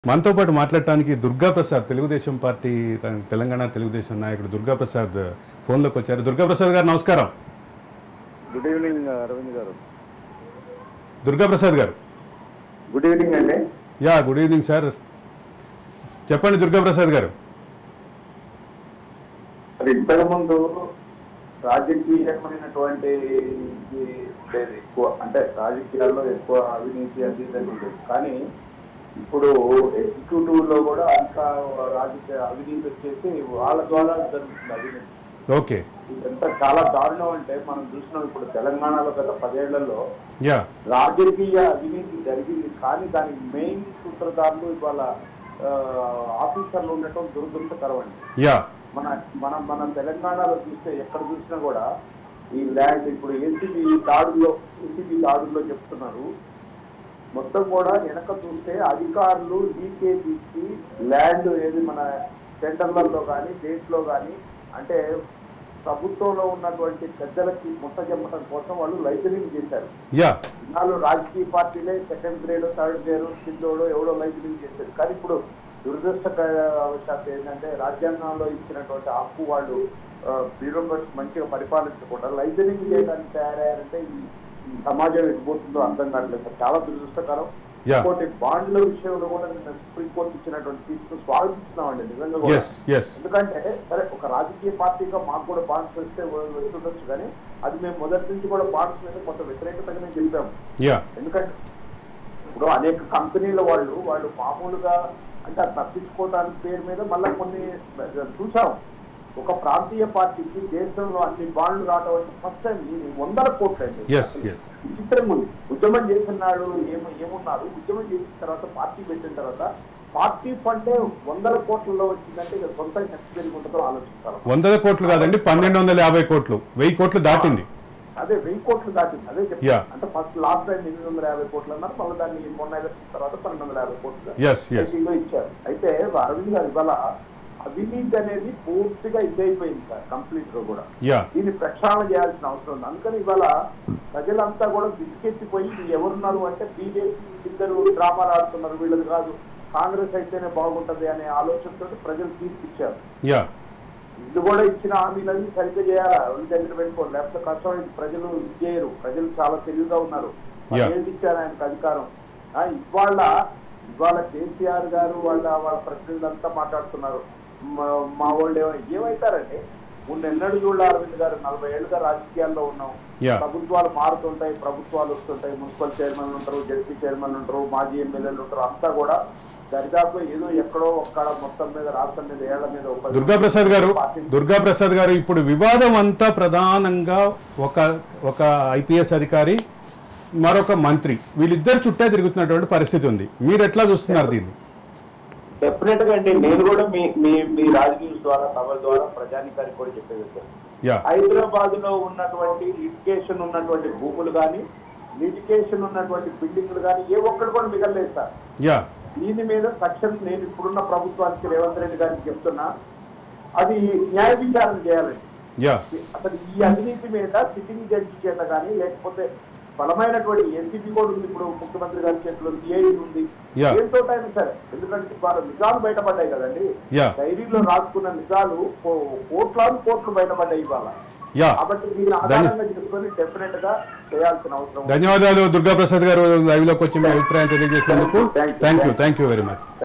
మనతో పాటు మాట్లాడటానికి దుర్గా ప్రసాద్ తెలుగుదేశం పార్టీ తెలంగాణ తెలుగుదేశం నాయకుడు దుర్గా ప్రసాద్ ఫోన్లోకి వచ్చారు దుర్గా ప్రసాద్ గారు నమస్కారం గుడ్ ఈవినింగ్ అరవింద్ గారు దుర్గా ప్రసాద్ గారు గుడ్ ఈవినింగ్ అండి యా గుడ్ ఈవినింగ్ సార్ చెప్పండి దుర్గా ప్రసాద్ గారు అది ఇంతకుముందు రాజకీయమైనటువంటి ఇది ఉండేది ఎక్కువ అంటే రాజకీయాల్లో ఎక్కువ అవినీతి అది ఇది అని ఉండేది కానీ ఇప్పుడు ఎగ్జిక్యూటివ్ లో కూడా అంత రాజకీయ అవినీతి వచ్చేసి వాళ్ళ ద్వారా జరుగుతుంది అవినీతి ఓకే ఇదంతా చాలా దారుణం అంటే మనం చూసినాం ఇప్పుడు తెలంగాణలో గత పదేళ్లలో యా రాజకీయ అవినీతి జరిగింది కానీ దానికి మెయిన్ సూత్రధారులు ఇవాళ ఆ, ఆఫీసర్లు ఉండటం దురదృష్టకరం అండి యా మన మన మన తెలంగాణలో చూస్తే ఎక్కడ చూసినా కూడా ఈ ల్యాండ్ ఇప్పుడు ఏసీబీ దాడుల్లో ఏసీబీ దాడుల్లో చెప్తున్నారు మొత్తం కూడా వెనక చూస్తే అధికారులు లీకేజ్ ఇచ్చి ల్యాండ్ ఏది మన సెంటర్లలో కానీ దేశంలో కానీ అంటే ప్రభుత్వంలో ఉన్నటువంటి పెద్దలకి ముట్ట చెప్పడం కోసం వాళ్ళు లైసెన్సింగ్ చేశారు యా ఇన్నాళ్ళు రాజకీయ పార్టీలే సెకండ్ గ్రేడ్ థర్డ్ గ్రేడ్ కిందోడో ఎవడో లైసెన్సింగ్ చేశారు కానీ ఇప్పుడు దురదృష్టవశాత్తు ఏంటంటే రాజ్యాంగంలో ఇచ్చినటువంటి హక్కు వాళ్ళు బ్యూరోక్రట్స్ మంచిగా పరిపాలించకుండా లైసెన్సింగ్ చేయడానికి తయారయ్యారంటే ఈ ఈ సమాజం ఎటుపోతుందో అర్థం కావట్లేదు సార్. చాలా దురదృష్టకరం Yeah. ఇంకోటి బాండ్ల విషయంలో కూడా నిన్న సుప్రీంకోర్టు ఇచ్చినటువంటి తీర్పు స్వాగతిస్తున్నామండి నిజంగా కూడా. ఎస్ ఎస్ ఎందుకంటే సరే ఒక రాజకీయ పార్టీగా మాకు కూడా బాండ్స్ వస్తే వస్తుండొచ్చు కానీ అది మేము మొదటి నుంచి కూడా బాండ్స్ మీద కొంత వ్యతిరేకతగానే చెప్పాము యా ఎందుకంటే ఇప్పుడు అనేక కంపెనీల వాళ్ళు వాళ్ళు మామూలుగా అంటే అది తప్పించుకోవడానికి పేరు మీద మళ్ళీ కొన్ని చూసాం ఒక ప్రాంతీయ పార్టీకి దేశంలో అన్ని బాండ్లు రావడం అంటే ఫస్ట్ టైం ఇది వందల కోట్లు అండి ఎస్ ఎస్ విచిత్రంగా ఉంది ఉద్యమం చేస్తున్నాడు ఏమో ఏమున్నారు ఉద్యమం చేసిన తర్వాత పార్టీ పెట్టిన తర్వాత పార్టీ ఫండే వందల కోట్లలో వచ్చిందంటే ఇక సొంతంగా ఎంత జరిగి ఉంటుందో ఆలోచిస్తారు వందల కోట్లు కాదండి పన్నెండు వందల యాభై కోట్లు వెయ్యి కోట్లు దాటింది అదే వెయ్యి కోట్లు దాటింది అదే Yeah. చెప్తాను అంటే ఫస్ట్ లాస్ట్ టైం ఎనిమిది వందల యాభై కోట్లు అన్నారు మళ్ళీ దాన్ని మొన్న ఎలక్షన్ తర్వాత పన్నెండు వందల యాభై కోట్లు ఎస్ ఎస్ ఐటీలో ఇచ్చారు అయితే అరవింద్ గారు ఇవాళ అవినీతి అనేది పూర్తిగా ఇదైపోయింది సార్ కంప్లీట్ గా కూడా యా దీన్ని ప్రక్షాళన చేయాల్సిన అవసరం ఉంది అందుకని ఇవాళ ప్రజలంతా కూడా విసికెత్తిపోయి "ఇది ఎవరున్నారు అంటే బీజేపీ ఇద్దరు డ్రామాలు ఆడుతున్నారు వీళ్ళది కాదు కాంగ్రెస్ అయితేనే బాగుంటది అనే ఆలోచనతో ప్రజలు తీర్పిచ్చారు యా ఇల్లు కూడా ఇచ్చిన హామీలన్నీ సరిగ్గా చేయాలా ఒళ్ళు దగ్గర పెట్టుకోరు లేకపోతే కష్టమైంది ప్రజలు ఇది చేయరు ప్రజలు చాలా తెలివిగా ఉన్నారు Yeah. ఏది ఇచ్చారు ఆయనకు అధికారం ఆ, ఇవాళ ఇవాళ కేసీఆర్ గారు వాళ్ళ వాళ్ళ ప్రతినిధులు అంతా మాట్లాడుతున్నారు మా- మా వాళ్ళు ఏమై ఏమవుతారండి ముందు ఎన్నడూ చూడాలి అరవింద్ గారు నలభై ఏళ్ళుగా రాజకీయాల్లో ఉన్నాం Yeah. ప్రభుత్వాలు మారుతుంటాయి ప్రభుత్వాలు వస్తుంటాయి మున్సిపల్ చైర్మన్ ఉంటారు జడ్పీ చైర్మన్ ఉంటారు మాజీ ఎమ్మెల్యేలు ఉంటారు అంతా కూడా దరిదాపు ఏదో ఎక్కడో ఒక్కడ మొత్తం మీద రాష్ట్రం మీద ఏళ్ల మీద ఒక పది దుర్గా ప్రసాద్ గారు పార్టీ- దుర్గా ప్రసాద్ గారు ఇప్పుడు వివాదం అంతా ప్రధానంగా ఒక ఒక ఐపీఎస్ అధికారి మరొక మంత్రి వీళ్ళిద్దరు చుట్టే తిరుగుతున్నటువంటి పరిస్థితి ఉంది మీరు ఎట్లా చూస్తున్నారు దీన్ని డెఫినెట్ గా అండి నేను కూడా మీ మీ మీ రాజకీయ ద్వారా సభల ద్వారా ప్రజానికానికి కూడా చెప్పేది సార్ యా హైదరాబాద్ లో ఉన్నటువంటి లిటికేషన్ ఉన్నటువంటి భూములు కానీ లిటికేషన్ ఉన్నటువంటి బిల్డింగ్లు కానీ ఏ ఒక్కడు కూడా మిగలలేదు సార్ యా దీని మీద తక్షణం నేను ఇప్పుడున్న ప్రభుత్వానికి రేవంత్ రెడ్డి గారికి చెప్తున్నా అది న్యాయ విచారణ చేయాలండి యా అసలు ఈ అవినీతి మీద సిట్టింగ్ జడ్జి చేత కానీ లేకపోతే బలమైనటువంటి ఎన్సీపీ కూడా ఉంది ఇప్పుడు ముఖ్యమంత్రి గారి చేతిలో సిఐడి ఉంది Yeah. ఏంతో అయినా సరే ఎందుకంటే వాళ్ళ నిజాలు బయటపడ్డాయి కదండి Yeah. డైరీలో రాసుకున్న నిజాలు కో- కోట్లాది కోట్లు బయటపడ్డాయి ఇవాళ యా కాబట్టి దీని ఆధారంగా చేసుకొని డెఫినెట్ గా చేయాల్సిన అవసరం ఉంది. ధన్యవాదాలు దుర్గా ప్రసాద్ గారు లైవ్ లోకి వచ్చి మీ అభిప్రాయం తెలియజేసినందుకు Thank you. Thank you thank you very much